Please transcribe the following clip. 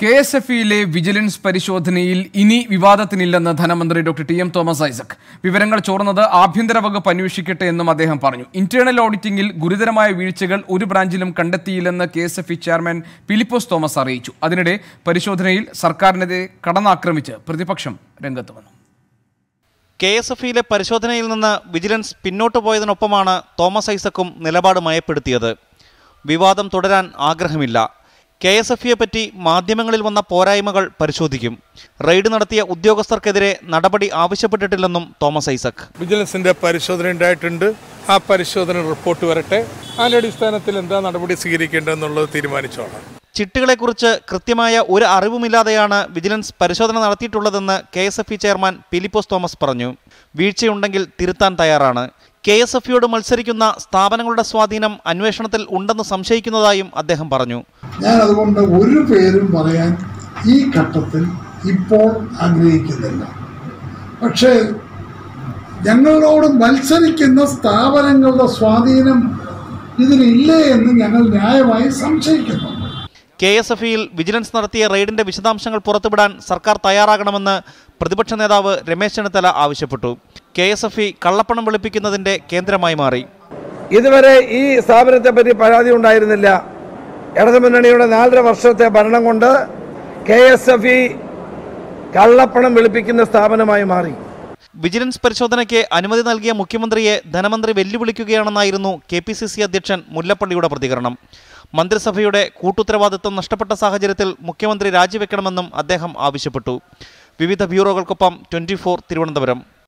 K S F ഇയിലെ vigilance പരിശോധനയിൽ ഇനി വിവാദത്തിനില്ലെന്ന് ധനമന്ത്രി doctor T M Thomas Isaac വിവരങ്ങൾ ചോർന്നത് ആഭ്യന്തര വകുപ്പ് അന്വേഷിക്കട്ടെ എന്നും അദ്ദേഹം പറഞ്ഞു ഇന്റേണൽ ഓഡിറ്റിംഗിൽ ഗുരുതരമായ വീഴ്ചകൾ ഒരു ബ്രാഞ്ചിലും കണ്ടെത്തിയില്ലെന്ന് K S F E chairman Philipose Thomas അറിയിച്ചു അതിനിടെ പരിശോധനയിൽ സർക്കാരിനെതിരെ കടന്നാക്രമിച്ച് പ്രതിപക്ഷം രംഗത്ത് വന്നു കെ എസ് എഫ് ഇയിലെ പരിശോധനയിൽ നിന്ന് വിജിലൻസ് പിന്നോട്ട് പോയതിനൊപ്പമാണ് തോമസ് ഐസക്കും നിലപാട് മയപ്പെടുത്തിയത് വിവാദം തുടരാൻ ആഗ്രഹമില്ല കെ എസ് എഫ് ഇയെ പറ്റി മാധ്യമങ്ങളിൽ വന്ന പോരായ്മകൾ പരിശോധിക്കും റെയ്ഡ് നടത്തിയ ഉദ്യോഗസ്ഥർക്കെതിരെ നടപടി ആവശ്യപ്പെട്ടിട്ടില്ലെന്നും തോമസ് ഐസക് വിജിലൻസിന്റെ പരിശോധന ഉണ്ടായിട്ടുണ്ട് ആ പരിശോധന റിപ്പോർട്ട് വരട്ടെ അതിന്റെ അടിസ്ഥാനത്തിൽ എന്താ നടപടി സ്വീകരിക്കേണ്ടതെന്നുള്ളത് തീരുമാനിച്ചോളാം ചിട്ടുകളെക്കുറിച്ച് കൃത്യമായ ഒരു അറിവുമില്ലാതെയാണ് വിജിലൻസ് പരിശോധന നടത്തിയിട്ടുള്ളതെന്ന് K S F E chairman Philipose Thomas പറഞ്ഞു വീഴ്ചയുണ്ടെങ്കിൽ തിരുത്താൻ തയ്യാറാണ് കെ എസ് എഫ് ഇയോട് മത്സരിക്കുന്ന സ്ഥാപനങ്ങളുടെ സ്വാധീനം അന്വേഷണത്തിൽ ഉണ്ടെന്ന് സംശയിക്കുന്നതായും അദ്ദേഹം പറഞ്ഞു ഞാൻ അതുകൊണ്ട് ഒരു പേരും പറയാൻ ഈ ഘട്ടത്തിൽ ഇപ്പോൾ ആഗ്രഹിക്കുന്നില്ല പക്ഷേ ഞങ്ങളോട് മത്സരിക്കുന്ന സ്ഥാപനങ്ങളുടെ സ്വാധീനം ഇതിലില്ലേ എന്ന് ഞങ്ങൾ ന്യായമായി സംശയിക്കുന്നു കെ എസ് എഫ് ഇയിൽ വിജിലൻസ് നടത്തിയ റെയ്ഡിന്റെ വിശദാംശങ്ങൾ പുറത്തുവിടാൻ സർക്കാർ തയ്യാറാകണമെന്ന് പ്രതിപക്ഷ നേതാവ് രമേശ് ചെന്നിത്തല ആവശ്യപ്പെട്ടു കെ എസ് എഫ് ഇ കള്ളപ്പണം വെളുപ്പിക്കുന്നതിന്റെ കേന്ദ്രമായി മാറി ഇതുവരെ ഈ സ്ഥാപനത്തെ പറ്റി പരാതി ഉണ്ടായിരുന്നില്ല ഇടതുമുന്നണിയുടെ നാലര വർഷത്തെ ഭരണം കൊണ്ട് കെ എസ് എഫ് ഇ കള്ളപ്പണം വെളുപ്പിക്കുന്ന സ്ഥാപനമായി മാറി വിജിലൻസ് പരിശോധനയ്ക്ക് അനുമതി നൽകിയ മുഖ്യമന്ത്രിയെ ധനമന്ത്രി വെല്ലുവിളിക്കുകയാണെന്നായിരുന്നു കെ പി സി സി അധ്യക്ഷൻ മുല്ലപ്പള്ളിയുടെ പ്രതികരണം മന്ത്രിസഭയുടെ കൂട്ടുത്തരവാദിത്വം നഷ്ടപ്പെട്ട സാഹചര്യത്തിൽ മുഖ്യമന്ത്രി രാജിവെക്കണമെന്നും അദ്ദേഹം ആവശ്യപ്പെട്ടു വിവിധ ബ്യൂറോകൾക്കൊപ്പം ട്വന്റി തിരുവനന്തപുരം